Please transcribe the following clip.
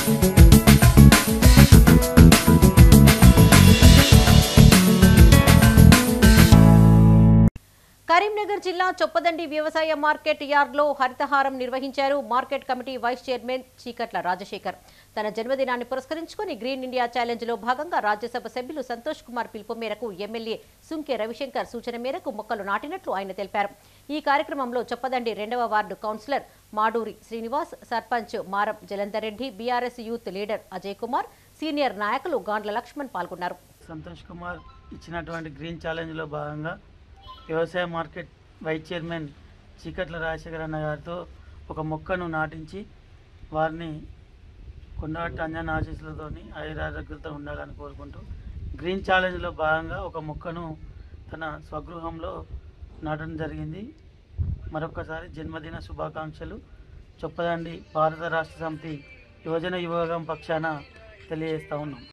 కరీంనగర్ జిల్లా చొప్పదండి వ్యవసాయ మార్కెట్ యార్డ్లో హరితహారం నిర్వహించారు market committee vice chairman Cheekatla Rajasekhar తన జన్మదినాన్ని పురస్కరించుకుని గ్రీన్ ఇండియా ఛాలెంజ్ లో భాగంగా రాజ్యసభ సభ్యులు సంతోష్ కుమార్ పిలుపు మేరకు ఎమ్మెల్యే సుంకె రవిశంకర్ సూచన మేరకు మొక్కలు నాటినట్లు ఆయన తెలిపారు ఈ కార్యక్రమంలో చొప్పదండి రెండవ ward councillor Maduri Srinivas sarpanch Maram Jalandhar Reddy BRS youth leader Ajay Kumar senior నాయకులు గాండ్ల లక్ష్మణ్ పాల్గొన్నారు సంతోష్ కుమార్ ఇచ్చినటువంటి గ్రీన్ ఛాలెంజ్లో భాగంగా వ్యవసాయ market vice chairman Cheekatla Rajasekhara అన్న గారితో ఒక మొక్కను నాటించి వారిని కొండగట్ట అంజన ఆశీస్సులతో ఆయురారోగ్యాలతో ఉండాలని కోరుకుంటూ గ్రీన్ ఛాలెంజ్లో భాగంగా ఒక మొక్కను తన స్వగృహంలో నాటడం జరిగింది మరొకసారి జన్మదిన శుభాకాంక్షలు చొప్పదండి భారత రాష్ట్ర సమితి యువజన విభాగం పక్షాన తెలియజేస్తా ఉన్నాం